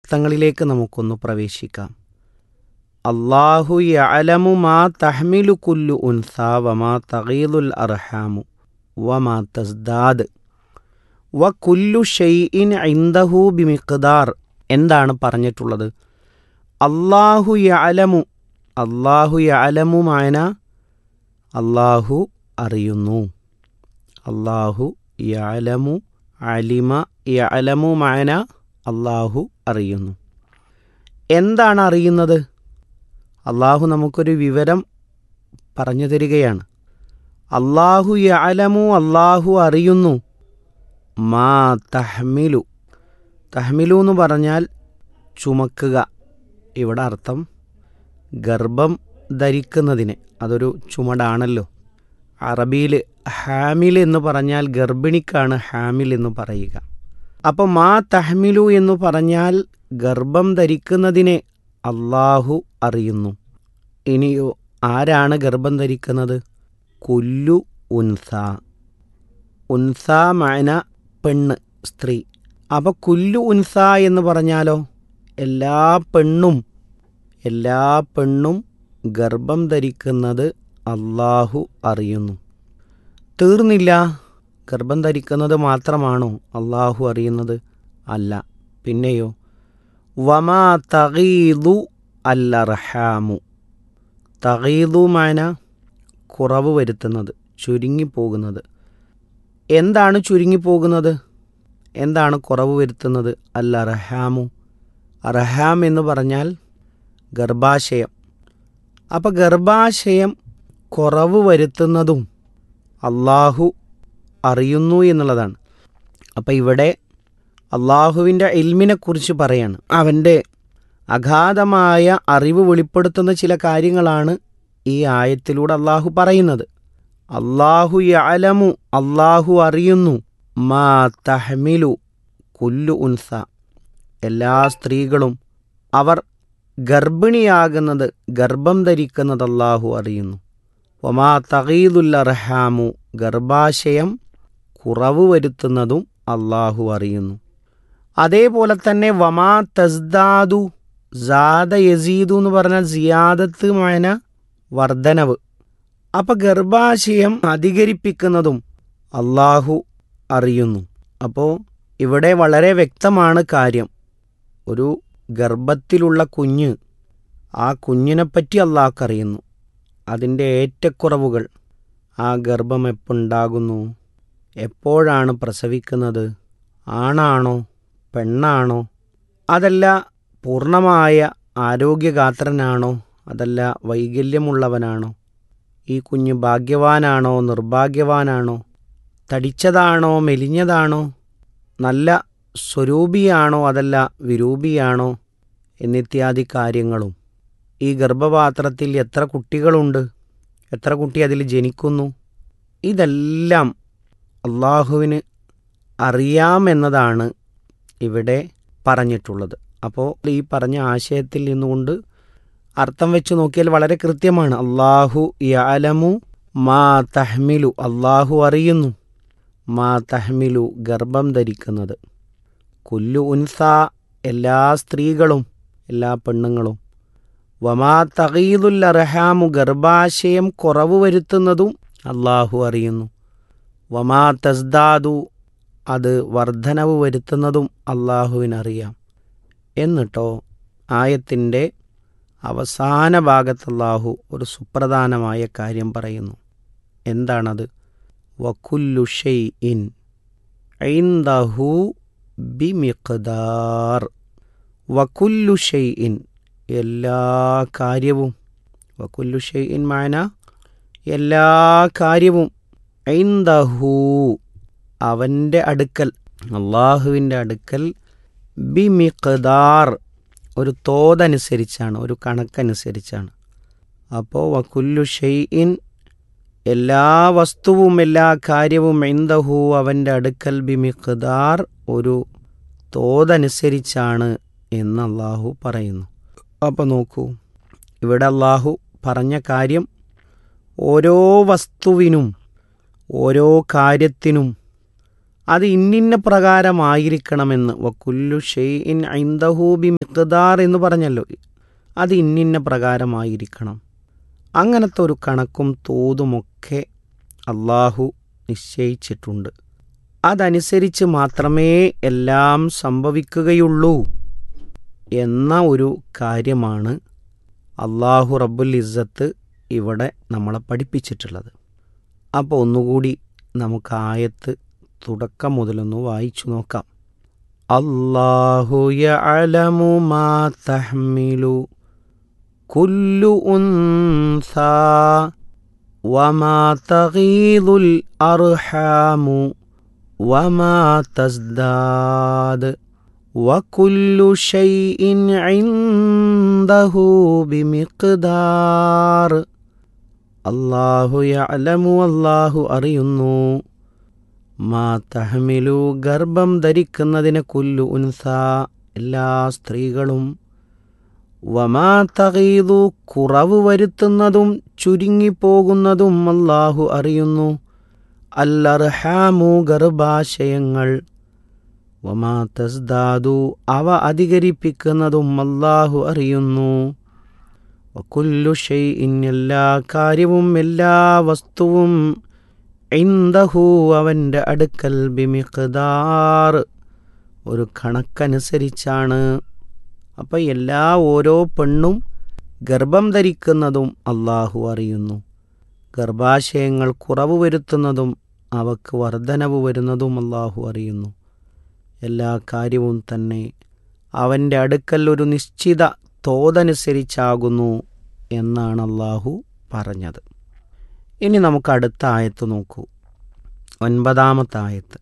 അർത്ഥങ്ങളിലേക്ക് നമുക്കൊന്ന് പ്രവേശിക്കാം അള്ളാഹു യഅലമു മാ തഹ്മിലു കുല്ലു ഉൻസ വമാ തഗീദുൽ അർഹാമു വമാ തസ്ദാദ് വ കുല്ലു ഷെയ്ഇൻ ഇൻദഹു ബിമിഖ്ദാർ എന്താണ് പറഞ്ഞിട്ടുള്ളത് അള്ളാഹു യഅലമു അള്ളാഹു യഅലമു മായന അള്ളാഹു അറിയുന്നു അള്ളാഹു യഅലമു അലിമ യഅലമു മായന അള്ളാഹു അറിയുന്നു എന്താണ് അറിയുന്നത് അള്ളാഹു നമുക്കൊരു വിവരം പറഞ്ഞു തരികയാണ് അള്ളാഹു യഅലമു അള്ളാഹു അറിയുന്നു മാ തഹ്മിലു തഹ്മിലു എന്ന് പറഞ്ഞാൽ ചുമക്കുക ഇവിടെ അർത്ഥം ഗർഭം ധരിക്കുന്നതിന് അതൊരു ചുമടാണല്ലോ അറബിയിൽ ഹാമിൽ എന്ന് പറഞ്ഞാൽ ഗർഭിണിക്കാണ് ഹാമിൽ എന്ന് പറയുക അപ്പോൾ മാ തഹ്മിലു എന്ന് പറഞ്ഞാൽ ഗർഭം ധരിക്കുന്നതിനെ അള്ളാഹു അറിയുന്നു ഇനിയോ ആരാണ് ഗർഭം ധരിക്കുന്നത് കുല്ലു ഉൻസ ഉൻസ മഅന പെണ്ണ് സ്ത്രീ അപ്പോൾ കുല്ലു ഉൻസ എന്ന് പറഞ്ഞാലോ എല്ലാ പെണ്ണും എല്ലാ പെണ്ണും ഗർഭം ധരിക്കുന്നത് അള്ളാഹു അറിയുന്നു തീർന്നില്ല ഗർഭം ധരിക്കുന്നത് മാത്രമാണോ അള്ളാഹു അറിയുന്നത് അല്ല പിന്നെയോ വമാ തഗീദു അല്ലർഹാമു തഗീദു മാന കുറവ് വരുത്തുന്നത് ചുരുങ്ങിപ്പോകുന്നത് എന്താണ് ചുരുങ്ങിപ്പോകുന്നത് എന്താണ് കുറവ് വരുത്തുന്നത് അൽ അർഹാമു അർഹാം എന്ന് പറഞ്ഞാൽ ഗർഭാശയം അപ്പോൾ ഗർഭാശയം കുറവ് വരുത്തുന്നതും അള്ളാഹു അറിയുന്നു എന്നുള്ളതാണ് അപ്പം ഇവിടെ അള്ളാഹുവിൻ്റെ ഇൽമിനെക്കുറിച്ച് പറയാണ് അവൻ്റെ അഗാധമായ അറിവ് വെളിപ്പെടുത്തുന്ന ചില കാര്യങ്ങളാണ് ഈ ആയത്തിലൂടെ അള്ളാഹു പറയുന്നത് അള്ളാഹു യഅലമു അള്ളാഹു അറിയുന്നു മാ തഹ്മിലു കുല്ലു ഉൻസ എല്ലാ സ്ത്രീകളും അവർ ഗർഭിണിയാകുന്നത് ഗർഭം ധരിക്കുന്നത് അള്ളാഹു അറിയുന്നു ഒമാ തഗീദുൽ അർഹാമു ഗർഭാശയം കുറവ് വരുത്തുന്നതും അള്ളാഹു അറിയുന്നു അതേപോലെ തന്നെ വമാ തസ്ദാദു ജാദ യസീദു എന്ന് പറഞ്ഞാൽ സിയാദത്ത് മഴന വർധനവ് അപ്പം ഗർഭാശയം അധികരിപ്പിക്കുന്നതും അള്ളാഹു അറിയുന്നു അപ്പോൾ ഇവിടെ വളരെ വ്യക്തമാണ് കാര്യം ഒരു ഗർഭത്തിലുള്ള കുഞ്ഞ് ആ കുഞ്ഞിനെപ്പറ്റി അള്ളാഹ്ക്കറിയുന്നു അതിൻ്റെ ഏറ്റക്കുറവുകൾ ആ ഗർഭം എപ്പോണ്ടാകുന്നു എപ്പോഴാണ് പ്രസവിക്കുന്നത് ആണാണോ പെണ്ണാണോ അതല്ല പൂർണ്ണമായ ആരോഗ്യഗാത്രനാണോ അതല്ല വൈകല്യമുള്ളവനാണോ ഈ കുഞ്ഞ് ഭാഗ്യവാനാണോ നിർഭാഗ്യവാനാണോ തടിച്ചതാണോ മെലിഞ്ഞതാണോ നല്ല സ്വരൂപിയാണോ അതല്ല വിരൂപിയാണോ എന്നിത്യാദി കാര്യങ്ങളും ഈ ഗർഭപാത്രത്തിൽ എത്ര കുട്ടികളുണ്ട് എത്ര കുട്ടി അതിൽ ജനിക്കുന്നു ഇതെല്ലാം അള്ളാഹുവിന് അറിയാമെന്നതാണ് ഇവിടെ പറഞ്ഞിട്ടുള്ളത് അപ്പോൾ ഈ പറഞ്ഞ ആശയത്തിൽ നിന്നുകൊണ്ട് അർത്ഥം വെച്ച് നോക്കിയാൽ വളരെ കൃത്യമാണ് അള്ളാഹു യാലമു മാ തഹ്മിലു അള്ളാഹു അറിയുന്നു മാ തഹ്മിലു ഗർഭം ധരിക്കുന്നത് കുല്ലു ഉൻസ എല്ലാ സ്ത്രീകളും എല്ലാ പെണ്ണുങ്ങളും വമാ തഗീദുൽ അർഹാമു ഗർഭാശയം കുറവ് വരുത്തുന്നതും അള്ളാഹു അറിയുന്നു വമാ തസ്ദാദു അത് വർധനവ് വരുത്തുന്നതും അള്ളാഹുവിനറിയാം എന്നിട്ടോ ആയത്തിൻ്റെ അവസാന ഭാഗത്ത് അള്ളാഹു ഒരു സുപ്രധാനമായ കാര്യം പറയുന്നു എന്താണത് വക്കുല്ലു ഷെയ് ഇൻ ഐന്ദഹു ബിമിഖ്ദാർ വക്കുല്ലു ഷെയ് ഇൻ എല്ലാ കാര്യവും വക്കുല്ലു ഷെയ് ഇൻ മാന എല്ലാ കാര്യവും ഐന്ദഹു അവൻ്റെ അടുക്കൽ അള്ളാഹുവിൻ്റെ അടുക്കൽ ബിമിഖ്ദാർ ഒരു തോതനുസരിച്ചാണ് ഒരു കണക്കനുസരിച്ചാണ് അപ്പോൾ വക്കുല്ലു ഷെയ്ഇൻ എല്ലാ വസ്തുവും എല്ലാ കാര്യവും എന്തഹു അവൻ്റെ അടുക്കൽ ബിമിഖ്ദാർ ഒരു തോതനുസരിച്ചാണ് എന്ന് അള്ളാഹു പറയുന്നു അപ്പോൾ നോക്കൂ ഇവിടെ അള്ളാഹു പറഞ്ഞ കാര്യം ഓരോ വസ്തുവിനും ഓരോ കാര്യത്തിനും അത് ഇന്നിന്ന പ്രകാരമായിരിക്കണമെന്ന് വക്കുല്ലു ഷെയ്ഇൻ ഐന്ദഹൂബി മിഖ്ദാർ എന്ന് പറഞ്ഞല്ലോ അത് ഇന്നിന്ന പ്രകാരമായിരിക്കണം അങ്ങനത്തെ ഒരു കണക്കും തോതുമൊക്കെ അള്ളാഹു നിശ്ചയിച്ചിട്ടുണ്ട് അതനുസരിച്ച് മാത്രമേ എല്ലാം സംഭവിക്കുകയുള്ളൂ എന്ന ഒരു കാര്യമാണ് അള്ളാഹു റബ്ബുൽ ഇസ്സത്ത് ഇവിടെ നമ്മളെ പഠിപ്പിച്ചിട്ടുള്ളത് അപ്പോൾ ഒന്നുകൂടി നമുക്ക് ആയത്ത് തുടക്കം മുതലൊന്ന് വായിച്ചു നോക്കാം അള്ളാഹു യഅലമു മാ തഹ്മിലു കുല്ലു ഉൻസാ വമാ തഗീദുൽ അർഹാമു വമാ തസ്ദാദ് وكل شيء عنده بمقدار അള്ളാഹു യഅലമു അള്ളാഹു അറിയുന്നു മാ തഹമിലു ഗർഭം ധരിക്കുന്നതിനെ കൊല്ലു ഉൻസ എല്ലാ സ്ത്രീകളും വമാ തകീതു കുറവ് വരുത്തുന്നതും ചുരുങ്ങിപ്പോകുന്നതും അള്ളാഹു അറിയുന്നു അല്ലർഹാമു ഗർഭാശയങ്ങൾ വമാ തസ്ദാദു അവ അധികരിപ്പിക്കുന്നതും അള്ളാഹു അറിയുന്നു വക്കുല്ലു ഷെയ്ഇൻ എല്ലാ കാര്യവും എല്ലാ വസ്തുവും ഇന്ദഹു അവൻ്റെ അടുക്കൽ ബിമിഖ്ദാർ ഒരു കണക്കനുസരിച്ചാണ് അപ്പം എല്ലാ ഓരോ പെണ്ണും ഗർഭം ധരിക്കുന്നതും അള്ളാഹു അറിയുന്നു ഗർഭാശയങ്ങൾ കുറവ് വരുത്തുന്നതും അവക്ക് വർധനവ് വരുന്നതും അള്ളാഹു അറിയുന്നു എല്ലാ കാര്യവും തന്നെ അവൻ്റെ അടുക്കൽ ഒരു നിശ്ചിത തോതനുസരിച്ചാകുന്നു എന്നാണ് അള്ളാഹു പറഞ്ഞത് ഇനി നമുക്ക് അടുത്ത ആയത്ത് നോക്കൂ ഒൻപതാമത്തെ ആയത്ത്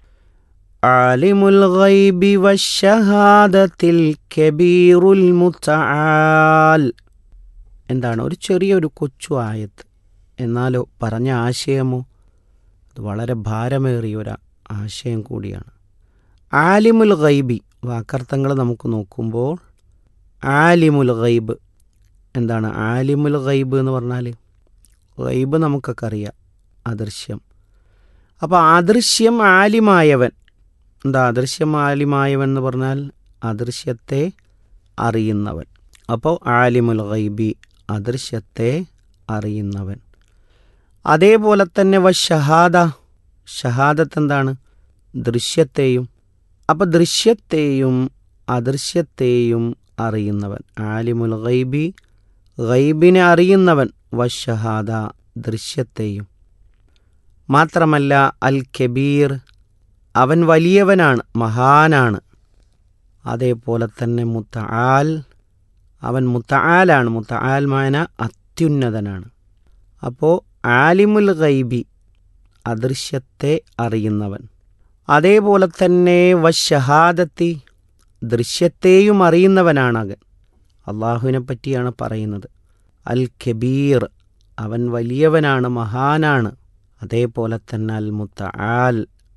ആലിമുൽ ഗൈബി വശഹാദത്തിൽ കബീറുൽ മുത്തആൽ എന്താണ് ഒരു ചെറിയൊരു കൊച്ചു ആയത്ത് എന്നാലോ പറഞ്ഞ ആശയമോ അത് വളരെ ഭാരമേറിയ ഒരു ആശയം കൂടിയാണ് ആലിമുൽ ഗൈബി വാക്കർത്ഥങ്ങൾ നമുക്ക് നോക്കുമ്പോൾ ആലിമുൽ ഗൈബ് എന്താണ് ആലിമുൽ ഗൈബ് എന്ന് പറഞ്ഞാൽ ഗൈബ് നമുക്കൊക്കെ അറിയാം അദൃശ്യം അപ്പോൾ അദൃശ്യം ആലിമായവൻ എന്താ അദൃശ്യം ആലിമായവൻ എന്ന് പറഞ്ഞാൽ അദൃശ്യത്തെ അറിയുന്നവൻ അപ്പോൾ ആലിമുൽ ഗൈബി അദൃശ്യത്തെ അറിയുന്നവൻ അതേപോലെ തന്നെ വ ഷഹാദ ഷഹാദത്ത് എന്താണ് ദൃശ്യത്തെയും അപ്പോൾ ദൃശ്യത്തെയും അദൃശ്യത്തെയും അറിയുന്നവൻ ആലിമുൽ ഗൈബി ഗൈബിനെ അറിയുന്നവൻ വഷഹാദ ദൃശ്യത്തെയും മാത്രമല്ല അൽ കബീർ അവൻ വലിയവനാണ് മഹാനാണ് അതേപോലെ തന്നെ മുത്തആൽ അവൻ മുത്തആലാണ് മുത്തആൽ മാന അത്യുന്നതനാണ് അപ്പോൾ ആലിമുൽ ഗൈബി അദൃശ്യത്തെ അറിയുന്നവൻ അതേപോലെ തന്നെ വശഹാദത്തി ദൃശ്യത്തെയും അറിയുന്നവനാണകൻ അള്ളാഹുവിനെ പറ്റിയാണ് പറയുന്നത് അൽ കബീർ അവൻ വലിയവനാണ് മഹാനാണ് അതേപോലെ തന്നെ അൽ മുത്തആൽ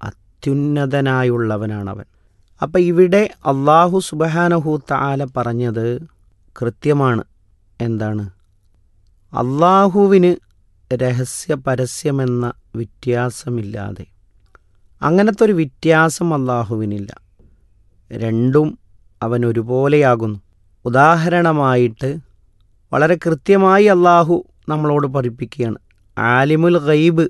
അത്യുന്നതനായുള്ളവനാണവൻ അപ്പം ഇവിടെ അള്ളാഹു സുബഹാനഹു താല പറഞ്ഞത് കൃത്യമാണ് എന്താണ് അള്ളാഹുവിന് രഹസ്യ പരസ്യമെന്ന വ്യത്യാസമില്ലാതെ അങ്ങനത്തെ ഒരു വ്യത്യാസം അള്ളാഹുവിനില്ല രണ്ടും അവൻ ഒരുപോലെയാകുന്നു ഉദാഹരണമായിട്ട് വളരെ കൃത്യമായി അള്ളാഹു നമ്മളോട് പഠിപ്പിക്കുകയാണ് ആലിമുൽ ഗൈബ്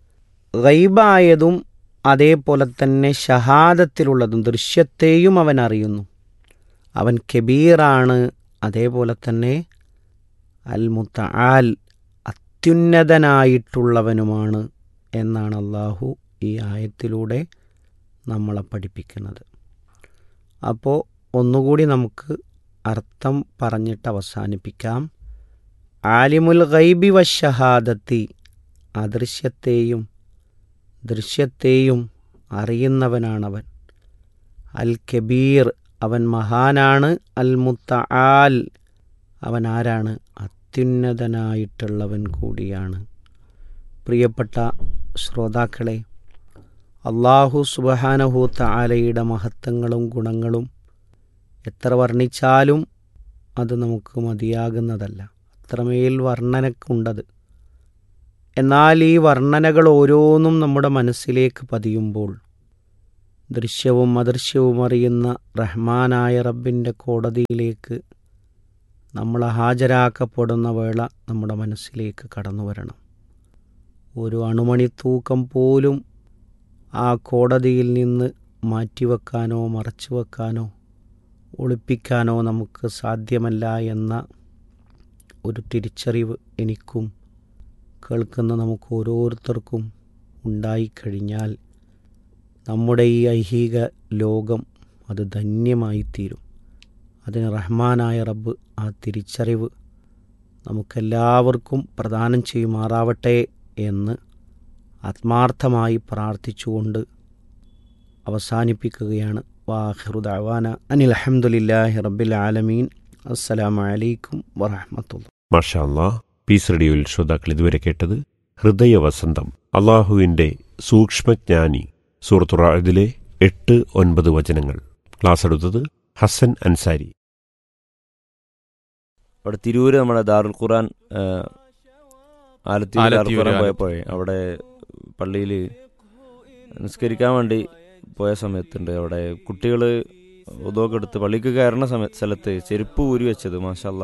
ഗൈബായതും അതേപോലെ തന്നെ ഷഹാദത്തിലുള്ളതും ദൃശ്യത്തെയും അവൻ അറിയുന്നു അവൻ കബീറാണ് അതേപോലെ തന്നെ അൽ മുത്തആൽ അത്യുന്നതനായിട്ടുള്ളവനുമാണ് എന്നാണ് അള്ളാഹു ഈ ആയത്തിലൂടെ നമ്മളെ പഠിപ്പിക്കുന്നത് അപ്പോൾ ഒന്നുകൂടി നമുക്ക് അർത്ഥം പറഞ്ഞിട്ട് അവസാനിപ്പിക്കാം ആലിമുൽ ഗൈബി വശഹാദത്തി അദൃശ്യത്തെയും ദൃശ്യത്തെയും അറിയുന്നവനാണവൻ അൽ കബീർ അവൻ മഹാനാണ് അൽ മുത്തആൽ അവൻ ആരാണ് അത്യുന്നതനായിട്ടുള്ളവൻ കൂടിയാണ് പ്രിയപ്പെട്ട ശ്രോതാക്കളെ അള്ളാഹു സുബഹാനഹു താലയുടെ മഹത്വങ്ങളും ഗുണങ്ങളും എത്ര വർണ്ണിച്ചാലും അത് നമുക്ക് മതിയാകുന്നതല്ല അത്രമേൽ വർണ്ണനക്കുണ്ടത് എന്നാൽ ഈ വർണ്ണനകൾ ഓരോന്നും നമ്മുടെ മനസ്സിലേക്ക് പതിയുമ്പോൾ ദൃശ്യവും അദൃശ്യവും അറിയുന്ന റഹ്മാനായ റബ്ബിൻ്റെ കോടതിയിലേക്ക് നമ്മൾ ഹാജരാക്കപ്പെടുന്ന വേള നമ്മുടെ മനസ്സിലേക്ക് കടന്നു വരണം ഒരു അണുമണി തൂക്കം പോലും ആ കോടതിയിൽ നിന്ന് മാറ്റിവെക്കാനോ മറച്ചു വെക്കാനോ ഒളിപ്പിക്കാനോ നമുക്ക് സാധ്യമല്ല എന്ന ഒരു തിരിച്ചറിവ് എനിക്കും കേൾക്കുന്ന നമുക്ക് ഓരോരുത്തർക്കും ഉണ്ടായിക്കഴിഞ്ഞാൽ നമ്മുടെ ഈ ഐഹിക ലോകം അത് ധന്യമായിത്തീരും അതിന് റഹ്മാനായ റബ്ബ് ആ തിരിച്ചറിവ് നമുക്കെല്ലാവർക്കും പ്രദാനം ചെയ്യുമാറാവട്ടെ എന്ന് ആത്മാർത്ഥമായി പ്രാർത്ഥിച്ചുകൊണ്ട് അവസാനിപ്പിക്കുകയാണ് വാഹിറുദാവാന അനിൽ അഹമ്മദില്ലാഹി റബ്ബിൽ ആലമീൻ അസ്സലാമു അലൈക്കും വറഹമത്തുള്ള മാഷാ അല്ലാ പീസ് റേഡിയോയിൽ ശ്രോതാക്കൾ ഇതുവരെ കേട്ടത് ഹൃദയവസന്തം അള്ളാഹുവിൻ്റെ സൂക്ഷ്മജ്ഞാനി സൂറത്തുറാദിലെ എട്ട് ഒൻപത് വചനങ്ങൾ ക്ലാസ് എടുത്തത് ഹസൻ അൻസാരി അവിടെ തിരൂര് നമ്മുടെ ദാറുൽ ഖുറാൻ ആ, ആലത്തൂർ ദാറുൽ ആലത്തിയൂര്, ഖുറാൻ ആലത്തൂർ. പോയപ്പോഴേ അവിടെ പള്ളിയിൽ നിസ്കരിക്കാൻ വേണ്ടി പോയ സമയത്തുണ്ട് അവിടെ കുട്ടികൾ ഉദോക്കെ എടുത്ത് പള്ളിക്ക് കയറുന്ന സമയ സ്ഥലത്ത് ചെരുപ്പ് ഊരി വെച്ചത് മാഷല്ല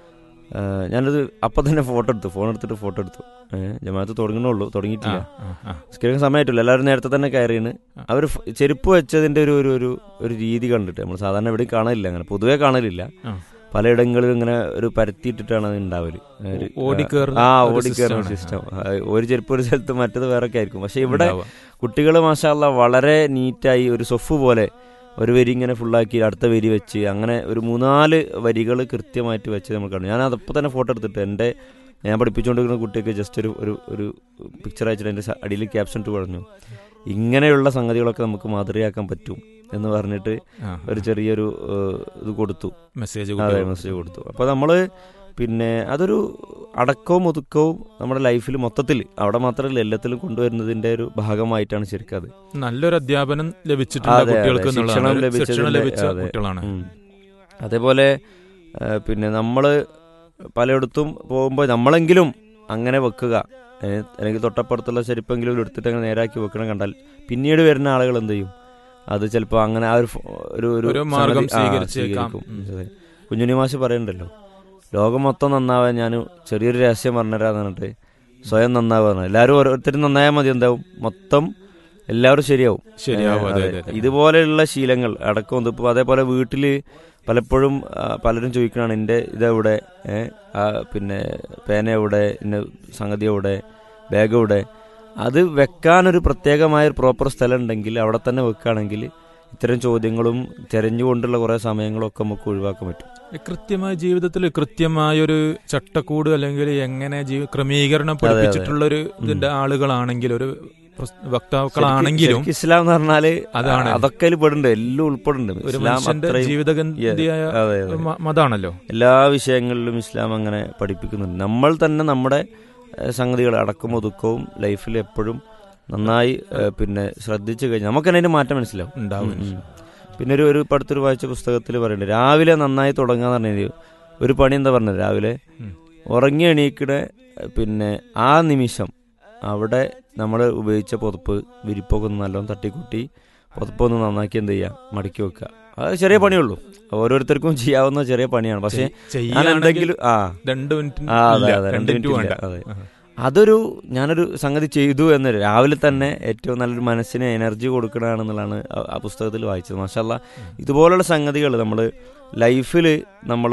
ഞാനത് അപ്പം തന്നെ ഫോട്ടോ എടുത്തു ഫോൺ എടുത്തിട്ട് ഫോട്ടോ എടുത്തു ഏഹ് ജമാഅത്ത് തുടങ്ങണുള്ളൂ ആ, തുടങ്ങിയിട്ടില്ല ആ, ആ. നിസ്കരിക്കാൻ സമയമായിട്ടില്ല എല്ലാവരും നേരത്തെ തന്നെ കയറിയാണ് ആ. അവർ ചെരുപ്പ് വെച്ചതിന്റെ ഒരു ഒരു ഒരു ഒരു രീതി കണ്ടിട്ട് നമ്മൾ സാധാരണ എവിടെയും കാണലില്ല അങ്ങനെ പൊതുവേ കാണലില്ല ആ. പലയിടങ്ങളിലും ഇങ്ങനെ ഒരു പരത്തിയിട്ടിട്ടാണ് അത് ഉണ്ടാവല് ഒരു ഓടിക്കേറുന്ന ആ ഒരു ഓടിക്കേറുന്ന system ആണ്. സിസ്റ്റം ഒരു ചെരുപ്പ് ഒരു സ്ഥലത്ത് മറ്റത് വേറെ ഒക്കെ ആയിരിക്കും പക്ഷെ ഇവിടെ ഉണ്ടാവുക. കുട്ടികൾ മാഷാല്ല വളരെ നീറ്റായി ഒരു സൊഫ് പോലെ ഒരു വരി ഇങ്ങനെ ഫുള്ളാക്കി അടുത്ത വരി വെച്ച് അങ്ങനെ ഒരു മൂന്നാല് വരികൾ കൃത്യമായിട്ട് വെച്ച് നമ്മൾ കാണും ഞാൻ അതപ്പോൾ തന്നെ ഫോട്ടോ എടുത്തിട്ട് എൻ്റെ ഞാൻ പഠിപ്പിച്ചുകൊണ്ടിരിക്കുന്ന കുട്ടിക്ക് ജസ്റ്റ് ഒരു ഒരു ഒരു പിക്ചർ അയച്ചിട്ട് എൻ്റെ അടിയിൽ ക്യാപ്ഷൻ ഇട്ട് പറഞ്ഞു ഇങ്ങനെയുള്ള സംഗതികളൊക്കെ നമുക്ക് മാതൃകയാക്കാൻ പറ്റും എന്ന് പറഞ്ഞിട്ട് ആ, ഒരു ചെറിയൊരു ഏഹ്, ഇത് കൊടുത്തു മെസ്സേജ് അതെ കുട്ടികൾക്ക്. മെസ്സേജ് കൊടുത്തു അപ്പോൾ നമ്മൾ പിന്നെ അതൊരു അടക്കവും ഒതുക്കവും നമ്മുടെ ലൈഫിൽ മൊത്തത്തിൽ അവിടെ മാത്രമല്ല എല്ലാത്തിലും കൊണ്ടുവരുന്നതിന്റെ ഒരു ഭാഗമായിട്ടാണ് ശരിക്കും അത് നല്ലൊരു അധ്യാപനം ലഭിച്ചിട്ടുണ്ട് അതെ, അതെ. കുട്ടികൾക്ക് എന്നുള്ളതാണ്. ശിക്ഷണം ഒരു ലഭിച്ചതിന്റെ- ശിക്ഷണം ലഭിച്ച അതെ. കുട്ടികളാണ് ഉം. അതേപോലെ ആ, പിന്നെ നമ്മൾ പലയിടത്തും പോകുമ്പോൾ നമ്മളെങ്കിലും അങ്ങനെ വെക്കുക ഏ, അല്ലെങ്കിൽ തൊട്ടപ്പുറത്തുള്ള ചെരുപ്പെങ്കിലും എടുത്തിട്ട് അങ്ങനെ നേരാക്കി വെക്കണം കണ്ടാൽ പിന്നീട് വരുന്ന ആളുകൾ എന്ത് ചെയ്യും അത് ചിലപ്പോൾ അങ്ങനെ ആ ഒരു ഫോ- ഒരു ഒരു മാർഗം സംഗതി- ആ, സ്വീകരിച്ചേക്കാം. സ്വീകരിക്കും. ഉം. അതെ. കുഞ്ഞുണ്ണി മാഷ് പറയുന്നുണ്ടല്ലോ ലോകം മൊത്തം നന്നാവാൻ ഞാൻ ചെറിയൊരു രഹസ്യം പറഞ്ഞുതരാന്ന് പറഞ്ഞിട്ട് സ്വയം നന്നാവുക എല്ലാവരും ഓരോരുത്തരും നന്നായാൽ മതി എന്താവും മൊത്തം എല്ലാവരും ശരിയാവും ശരിയാവും ഏ, അതെ അതെ. അതെ, അതെ. ഇതുപോലെയുള്ള ശീലങ്ങൾ അടക്കം ഇപ്പോൾ അതേപോലെ വീട്ടിൽ പലപ്പോഴും ആ, പലരും ചോദിക്കണാണ് എൻ്റെ ഇതെവിടെ ഏ, ആ, പിന്നെ പേന എവിടെ ഇന്ന സംഗതി എവിടെ ബാഗ് എവിടെ അത് വെക്കാനൊരു പ്രത്യേകമായ ഒരു പ്രോപ്പർ സ്ഥലം ഉണ്ടെങ്കിൽ അവിടെ തന്നെ വെക്കുകയാണെങ്കിൽ ഇത്തരം ചോദ്യങ്ങളും തെരഞ്ഞുകൊണ്ടുള്ള കുറേ സമയങ്ങളൊക്കെ നമുക്ക് ഒഴിവാക്കാൻ പറ്റും കൃത്യമായ ജീവിതത്തിൽ കൃത്യമായ ഒരു ചട്ടക്കൂട് അല്ലെങ്കിൽ എങ്ങനെ ജീവ ക്രമീകരണം പഠിപ്പിച്ചിട്ടുള്ള ഒരു ഇതിന്റെ ആളുകളാണെങ്കിൽ ഒരു പ്രസ്- വക്താക്കളാണെങ്കിലും ശരിക്കും ഇസ്ലാം എന്ന് പറഞ്ഞാല് അതാണ്. അതൊക്കെ അതിൽ പെടുന്നുണ്ട് എല്ലാം ഉൾപ്പെടുന്നുണ്ട് ഒരു ഇസ്ലാം മനുഷ്യന്റെ അത്രയും ജീവിതഗന്ധിയായ അതെ, അതെ. ഒരു മ- മതാണല്ലോ എല്ലാ വിഷയങ്ങളിലും ഇസ്ലാം അങ്ങനെ പഠിപ്പിക്കുന്നുണ്ട് നമ്മൾ തന്നെ നമ്മുടെ ഏഹ്, സംഗതികൾ അടക്കം ഒതുക്കവും ലൈഫിൽ എപ്പോഴും നന്നായി ഏഹ്, പിന്നെ ശ്രദ്ധിച്ചു കഴിഞ്ഞാൽ നമുക്ക് തന്നെ അതിന്റെ മാറ്റം മനസ്സിലാവും ഉണ്ടാവും ഉം, ഉം. പിന്നെ ഒരു ഒരു പടുത്തൊരു വായിച്ച പുസ്തകത്തിൽ പറയുന്നുണ്ട് രാവിലെ നന്നായി തുടങ്ങാന്ന് പറഞ്ഞാൽ ഒരു പണി എന്താ പറഞ്ഞത് രാവിലെ ഉം. ഉറങ്ങി എണീക്കണ ഏഹ്, പിന്നെ ആ നിമിഷം അവിടെ നമ്മൾ ഉപയോഗിച്ച പുതപ്പ് വിരിപ്പൊക്കെ ഒന്ന് നല്ലോണം തട്ടിക്കൂട്ടി പുതപ്പൊന്ന് നന്നാക്കി എന്ത് ചെയ്യുക മടക്കി വെക്കുക അത് ചെറിയ പണിയുള്ളൂ ഓരോരുത്തർക്കും ചെയ്യാവുന്ന ചെറിയ പണിയാണ് പക്ഷെ ഞാൻ ചെയ്യുകയാണെങ്കിൽ എന്തെങ്കിലും ആ രണ്ട് മിനിറ്റ് ആ, അതെ, ഇല്ല, അതെ, രണ്ട് രണ്ട് മിനിറ്റ് മിനിറ്റ് വേണ്ട ഇല്ല, അതെ. അതൊരു ഞാനൊരു സംഗതി ചെയ്തു എന്ന് രാവിലെ തന്നെ ഏറ്റവും നല്ലൊരു മനസ്സിന് എനർജി കൊടുക്കണമെന്നുള്ളതാണ് ആ- ആ പുസ്തകത്തിൽ വായിച്ചത് മാഷല്ല ഇതുപോലുള്ള സംഗതികൾ നമ്മൾ ലൈഫിൽ നമ്മൾ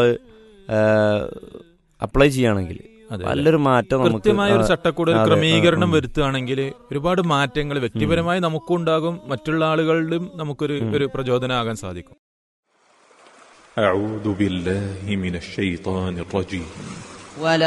അപ്ലൈ ചെയ്യുകയാണെങ്കിൽ അതെ, അതെ. നല്ലൊരു മാറ്റം നമുക്ക് കൃത്യമായ ഒരു ആ, ചട്ടക്കൂട് ഒരു അതെ, ക്രമീകരണം ഉം. വരുത്തുകയാണെങ്കിൽ ഒരുപാട് മാറ്റങ്ങൾ വ്യക്തിപരമായി നമുക്കും ഉണ്ടാകും മറ്റുള്ള ആളുകളിലും നമുക്കൊരു ഉം. ഒരു പ്രചോദനമാകാൻ സാധിക്കും أعوذ بالله من الشيطان الرجيم ولا